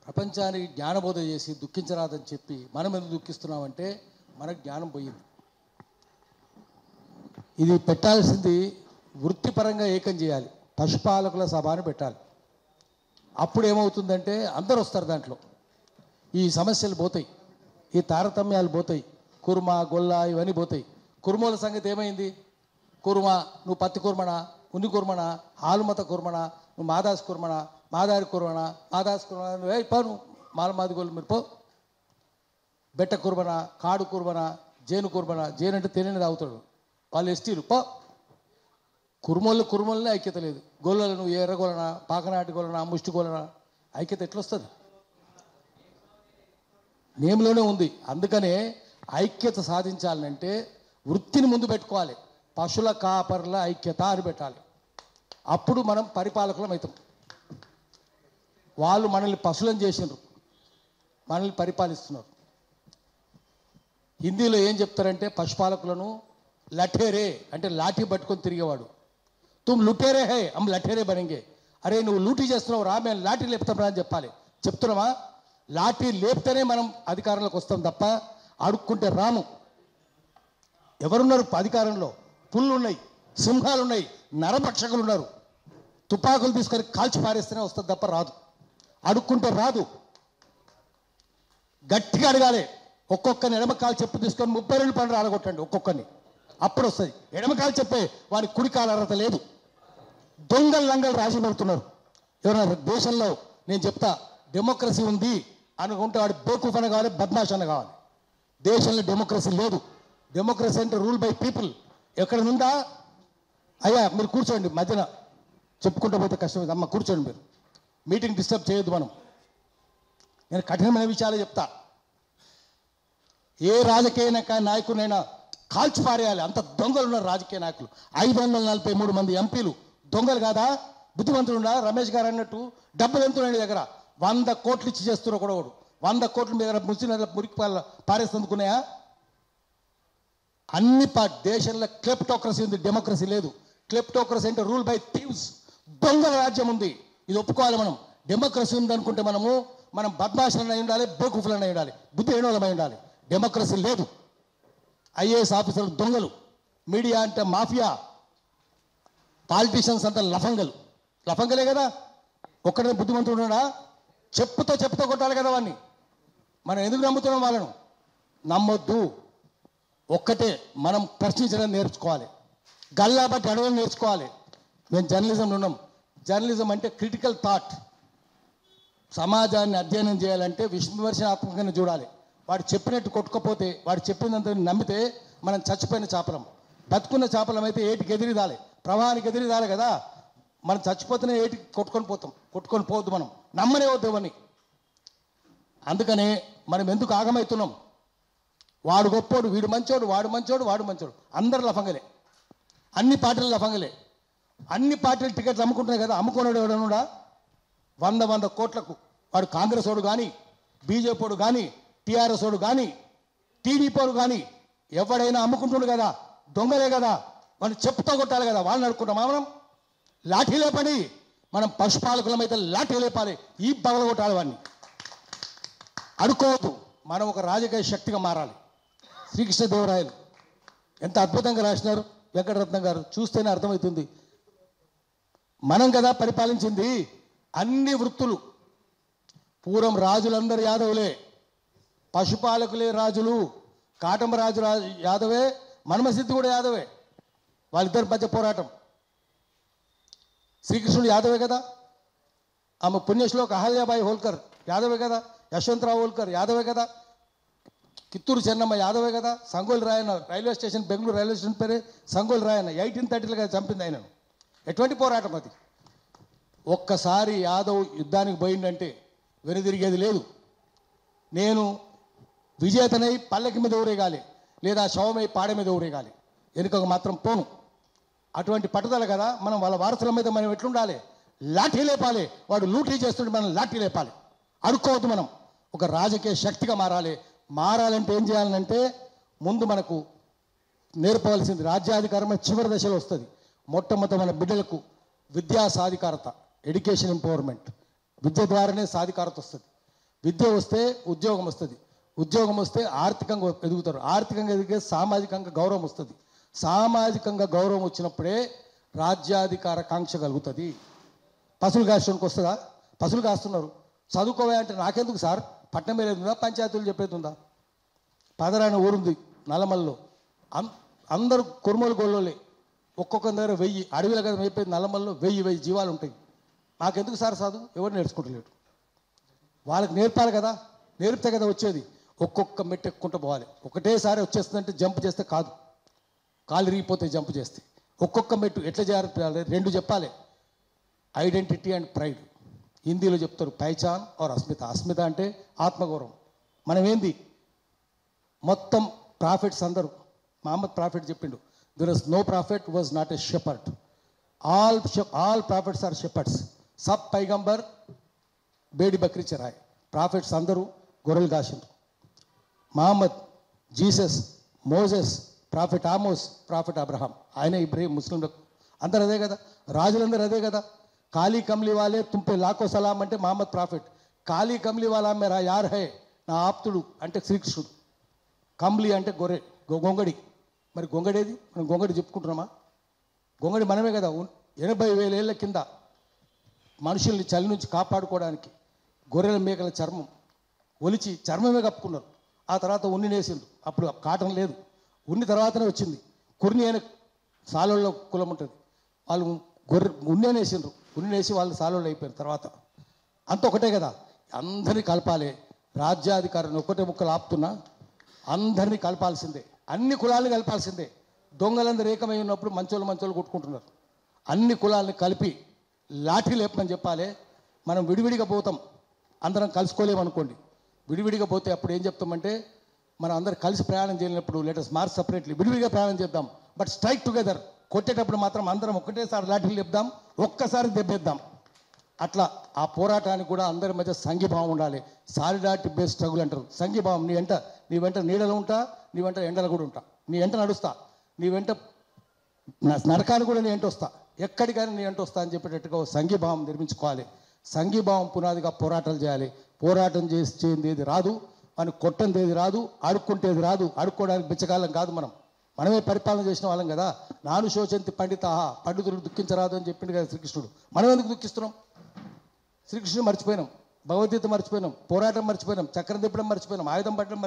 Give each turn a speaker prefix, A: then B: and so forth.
A: ప్రపంచానికి జ్ఞానబోధ చేసి దుఃఖించరాదని చెప్పి మనం ఎందుకు దుఃఖిస్తున్నామంటే మనకు జ్ఞానం పోయింది ఇది పెట్టాల్సింది వృత్తిపరంగా ఏకం చేయాలి పశుపాలకుల సభ అని పెట్టాలి అప్పుడు ఏమవుతుందంటే అందరు వస్తారు దాంట్లో ఈ సమస్యలు పోతాయి ఈ తారతమ్యాలు పోతాయి కుర్మ గొల్ల ఇవన్నీ పోతాయి కుర్మల సంగతి ఏమైంది కుర్మ నువ్వు పత్తి కుర్మనా ఉన్ని కుర్మనా ఆలుమత కుర్మనా నువ్వు మాదాస్ కుర్మనా మాదారి కుర్మనా మాదాస్ కుర్మనా నువ్వు ఏ పో నువ్వు మాల మాది గోళ్ళు మీరు పో బెట్ట కుర్బన కాడు కుర్బన జేను కుర్బన జేను అంటే తెలియని తాగుతాడు వాళ్ళు ఎస్టీలు పో కురుమోళ్ళు కురుమోళ్ళనే ఐక్యత లేదు గోళ్ళలు నువ్వు ఎర్రగోలనా పాకనాటి గోలనా ముష్టి గోలనా ఐక్యత ఎట్లొస్తుంది నేమ్లోనే ఉంది అందుకనే ఐక్యత సాధించాలంటే వృత్తిని ముందు పెట్టుకోవాలి పశువుల కాపర్ల ఐక్యత అని పెట్టాలి అప్పుడు మనం పరిపాలకులం అవుతాం వాళ్ళు మనల్ని పశువులను చేసినారు మనల్ని పరిపాలిస్తున్నారు హిందీలో ఏం చెప్తారంటే పశుపాలకులను లఠేరే అంటే లాఠీ పట్టుకొని తిరిగేవాడు తుమ్ లుటేరే హే అమ్ లఠేరే బనింగే అరే నువ్వు లూటీ చేస్తున్నావు రా మేము లాఠీ లేపుతాం రా అని చెప్పాలి చెప్తున్నామా లాఠీ లేపితేనే మనం అధికారంలోకి వస్తాం తప్ప అడుక్కుంటే రాము ఎవరున్నారు అధికారంలో పుల్లు ఉన్నాయి సింహాలు ఉన్నాయి నరభక్షకులు ఉన్నారు తుపాకులు తీసుకొని కాల్చి పారేస్తేనే వస్తుంది తప్ప రాదు అడుక్కుంటే రాదు గట్టిగా అడగాలి ఒక్కొక్కరిని ఎడమకాలు చెప్పు తీసుకొని ముప్పై రెండు పనులు ఆడగొట్టండి ఒక్కొక్కరిని అప్పుడు వస్తుంది ఎడమకాలు చెప్పే వారి కుడికాల అర్హత లేదు దొంగలు లంగలు రాజీ పడుతున్నారు ఎవరైనా దేశంలో నేను చెప్తా డెమోక్రసీ ఉంది అనుకుంటే వాడు బేకూఫ్ అని కావాలి బద్మాష్ అని కావాలి దేశంలో డెమోక్రసీ లేదు డెమోక్రసీ అంటే రూల్ బై పీపుల్ ఎక్కడ ఉందా అయ్యా మీరు కూర్చోండి మధ్యన చెప్పుకుంటూ పోతే కష్టం అమ్మ కూర్చోండి మీరు మీటింగ్ డిస్టర్బ్ చేయొద్దు మనం నేను కఠినమైన విషయాలు చెప్తా ఏ రాజకీయ నాయక- నాయకునైనా కాల్చి పారేయాలి అంత దొంగలు ఉన్నారు రాజకీయ నాయకులు ఐదు వందల నలభై మూడు మంది ఎంపీలు దొంగలు కాదా బుద్ధిమంతుడు ఉండా రమేష్ గారు అన్నట్టు డబ్బులు ఎంత ఉన్నాయి నీ దగ్గర వంద కోట్లు ఇచ్చి చేస్తున్నా కూడా వాడు వంద కోట్లు మీ దగ్గర ముసి మురికి పాల పారేస్తుందుకున్నాయా అన్ని పా దేశంలో క్లెప్టోక్రసీ ఉంది డెమోక్రసీ లేదు క్లెప్టోక్రసీ అంటే రూల్ బై థీవ్స్ దొంగల రాజ్యం ఉంది ఇది ఒప్పుకోవాలి మనం డెమోక్రసీ ఉంది అనుకుంటే మనము మనం బద్మాషులను అయి ఉండాలి బేకూఫులను అయి ఉండాలి బుద్ధి అయినోళ్ళమై ఉండాలి డెమోక్రసీ లేదు ఐఏఎస్ ఆఫీసర్లు దొంగలు మీడియా అంటే మాఫియా పాలిటీషియన్స్ అంతా లఫంగలు లఫంగలే కదా ఒక్కడే బుద్ధిమంతుడు ఉన్నాడా చెప్పుతో చెప్పుతో కొట్టాలి కదా వాడిని మనం ఎందుకు నమ్ముతున్నాం వాళ్ళను నమ్మొద్దు ఒక్కటే మనం ప్రశ్నించడం నేర్చుకోవాలి గల్లా బట్టి అడగడం నేర్చుకోవాలి మేము జర్నలిజంలో ఉన్నాం జర్నలిజం అంటే క్రిటికల్ థాట్ సమాజాన్ని అధ్యయనం చేయాలంటే విమర్శనాత్మకంగా చూడాలి వాడు చెప్పినట్టు కొట్టుకపోతే వాడు చెప్పినంత నమ్మితే మనం చచ్చిపోయిన చేపలం బతుకున్న చేపలం అయితే ఏటికి ఎదిరిదాలి ప్రవాహానికి ఎదిరిదాలి కదా మనం చచ్చిపోతేనే ఏటికి కొట్టుకొని పోతాం కొట్టుకొని పోవద్దు మనం నమ్మనే వద్దు ఇవన్నీ అందుకనే మనం ఎందుకు ఆగమవుతున్నాం వాడు గొప్పోడు వీడు మంచోడు వాడు మంచోడు వాడు మంచోడు అందరు లఫంగలే అన్ని పార్టీలు లఫంగలే అన్ని పార్టీలు టికెట్లు అమ్ముకుంటున్నాయి కదా అమ్ముకున్నాడు ఎవడనుడా వంద వంద కోట్లకు వాడు కాంగ్రెస్ వాడు కానీ బీజేపీ వాడు కానీ టీఆర్ఎస్ వాడు కానీ టీడీపీ వాడు కానీ ఎవడైనా అమ్ముకుంటుండు కదా దొంగలే కదా వాళ్ళు చెప్పుతో కొట్టాలి కదా వాళ్ళని అనుకుంటాం మనం లాఠీ లేపండి మనం పశుపాలకులం అయితే లాఠీ లేపాలి ఈ పగల కొట్టాలి వాడిని అడుకోవద్దు మనం ఒక రాజకీయ శక్తిగా మారాలి శ్రీకృష్ణదేవరాయలు ఎంత అద్భుతంగా రాసినారు వెంకటరత్నం గారు చూస్తేనే అర్థమవుతుంది మనం కదా పరిపాలించింది అన్ని వృత్తులు పూర్వం రాజులందరూ యాదవులే పశుపాలకులే రాజులు కాటమరాజు రా యాదవే మన్మసిద్ధి కూడా యాదవే వాళ్ళిద్దరి మధ్య పోరాటం శ్రీకృష్ణుడు యాదవే కదా ఆమె పుణ్యశ్లోక అహల్యాబాయి హోల్కర్ యాదవే కదా యశ్వంతరావు హోల్కర్ యాదవే కదా కిత్తూరు చెన్నమ్మ యాదవే కదా Sangolli Rayanna railway station Bengaluru railway station పేరే సంగోలు రాయన ఎయిటీన్ థర్టీలుగా చంపింది ఆయనను ఎటువంటి పోరాటం అది ఒక్కసారి యాదవ్ యుద్ధానికి పోయిందంటే వెనుదిరిగేది లేదు నేను విజేతనై పల్లకి మీద ఊరేగాలి లేదా శవమై పాడ మీద ఊరేగాలి వెనుకకు మాత్రం పోను అటువంటి పట్టుదల కదా మనం వాళ్ళ వారసుల మీద మనం ఎట్లుండాలి లాఠీ లేపాలి వాడు లూటీ చేస్తుంటే మనం లాఠీ లేపాలి అడుక్కోవద్దు మనం ఒక రాజకీయ శక్తిగా మారాలి మారాలంటే ఏం చేయాలంటే ముందు మనకు నేర్పవలసింది రాజ్యాధికారం చివరి దశలో వస్తుంది మొట్టమొదటి మన బిడ్డలకు విద్యా సాధికారత ఎడ్యుకేషన్ ఎంపవర్మెంట్ విద్య ద్వారానే సాధికారత వస్తుంది విద్య వస్తే ఉద్యోగం వస్తుంది ఉద్యోగం వస్తే ఆర్థికంగా ఎదుగుతారు ఆర్థికంగా ఎదిగే సామాజికంగా గౌరవం వస్తుంది సామాజికంగా గౌరవం వచ్చినప్పుడే రాజ్యాధికార కాంక్ష కలుగుతుంది పశువులు కాసడానికి వస్తుందా పశువులు కాస్తున్నారు చదువుకోవా అంటే నాకెందుకు సార్ పట్టణం ఏది ఉందా పంచాయతీలు చెప్పేది ఉందా పదరాని ఊరుంది నల్లమల్లో అం అందరూ కురుమలు గొల్లోలే ఒక్కొక్క దగ్గర వెయ్యి అడవిలో కదా మేపేది నల్లమల్లో వెయ్యి వెయ్యి జీవాలు ఉంటాయి నాకెందుకు సార్ చదువు ఎవరు నేర్చుకుంటలేడు వాళ్ళకి నేర్పాలి కదా నేర్పితే కదా వచ్చేది ఒక్కొక్క మెట్టు ఎక్కుంటూ పోవాలి ఒకటేసారి వచ్చేస్తుందంటే జంప్ చేస్తే కాదు కాలు రిగిపోతే జంప్ చేస్తే ఒక్కొక్క మెట్టు ఎట్లా చేయాలి రెండు చెప్పాలి ఐడెంటిటీ అండ్ ప్రైడ్ హిందీలో చెప్తారు పైచాన్ ఆర్ అస్మిత అస్మిత అంటే ఆత్మగౌరవం మనం ఏంది మొత్తం ప్రాఫిట్స్ అందరూ మహమ్మద్ ప్రాఫిట్ చెప్పిండు there is no prophet was not a shepherd all all prophets are shepherds సబ్ పైగంబర్ బేడి బక్రీ చెరాయ్ ప్రాఫిట్స్ అందరూ గొర్రెలు కాసిండ్రు Mohammed Jesus Moses prophet Amos prophet Abraham ఆయన ఇబ్రహీం ముస్లింలకు అందరు అదే కదా రాజులందరూ అదే కదా కాళీ కమ్లీ వాలే తుంపే లాకో సలాం అంటే మహమ్మద్ ప్రాఫిట్ కాళీ కమ్లీ వాలా మేరా యార్ హే నా ఆప్తుడు అంటే శ్రీకృష్ణుడు కంబ్లి అంటే గొర్రె గొ- గొంగడి మరి గొంగడేది మనం గొంగడి చెప్పుకుంటున్నామా గొంగడి మనమే కదా ఉన్- ఎనభై వేల ఏళ్ళ కింద మనుషుల్ని చలి నుంచి కాపాడుకోవడానికి గొర్రెల మేకల చర్మం ఒలిచి చర్మమే కప్పుకున్నారు ఆ తర్వాత ఉన్ని నేసిండ్రు అప్పుడు కాటన్ లేదు ఉన్ని తర్వాతనే వచ్చింది కుర్ని అయిన సాలోళ్ళ కులం ఉంటుంది వాళ్ళు గొర్రె ఉన్నే నేసిండ్రు ఉన్ని నేసి వాళ్ళు సాలోళ్ళు అయిపోయారు తర్వాత అంత ఒకటే కదా అందరినీ కలపాలి రాజ్యాధికారాన్ని ఒకటే ముక్కలు ఆపుతున్నా అందరినీ కలపాల్సిందే అన్ని కులాలను కలపాల్సిందే దొంగలందరూ ఏకమై ఉన్నప్పుడు మంచోళ్ళు మంచోళ్ళు కొట్టుకుంటున్నారు అన్ని కులాలని కలిపి లాఠీ లేపమని చెప్పాలి మనం విడివిడిగా పోతాం అందరం కలుసుకోలేమనుకోండి విడివిడిగా పోతే అప్పుడు ఏం చెప్తామంటే మనం అందరు కలిసి ప్రయాణం చేయలేనప్పుడు లెటర్స్ మార్క్ సపరేట్లీ విడివిడిగా ప్రయాణం చేద్దాం బట్ స్ట్రైక్ టుగెదర్ కొట్టేటప్పుడు మాత్రం అందరం ఒకటేసారి లాఠీలు లేపుదాం ఒక్కసారి దెబ్బేద్దాం అట్లా ఆ పోరాటానికి కూడా అందరి మధ్య సంఘీభావం ఉండాలి సాలిడారిటీ బేస్ స్ట్రగుల్ అంటారు సంఘీభావం నీ వెంట నీ వెంట నీడలో ఉంటా నీ వెంట ఎండలో కూడా ఉంటా నీ వెంట నడుస్తా నీ వెంట న- నరకానికి కూడా నీ వెంట వస్తా ఎక్కడికైనా నీ వెంట వస్తా అని చెప్పేటట్టుగా ఓ సంఘీభావం నిర్మించుకోవాలి సంఘీభావం పునాదిగా పోరాటాలు చేయాలి పోరాటం చేసి చేయింది ఏది రాదు అని కొట్టంది ఏది రాదు అడుక్కుంటేది రాదు అడుక్కోవడానికి బిచ్చకాలం కాదు మనం మనమే పరిపాలన చేసిన వాళ్ళం కదా నాను శోచంతి పండిత పండితుడు దుఃఖించరాదు అని చెప్పిండు కదా శ్రీకృష్ణుడు మనం ఎందుకు దుఃఖిస్తున్నాం శ్రీకృష్ణుడు మర్చిపోయినాం భగవద్గీత మర్చిపోయినాం పోరాటం మర్చిపోయినాం చక్రం తిప్పడం మర్చిపోయినాం ఆయుధం పట్టడం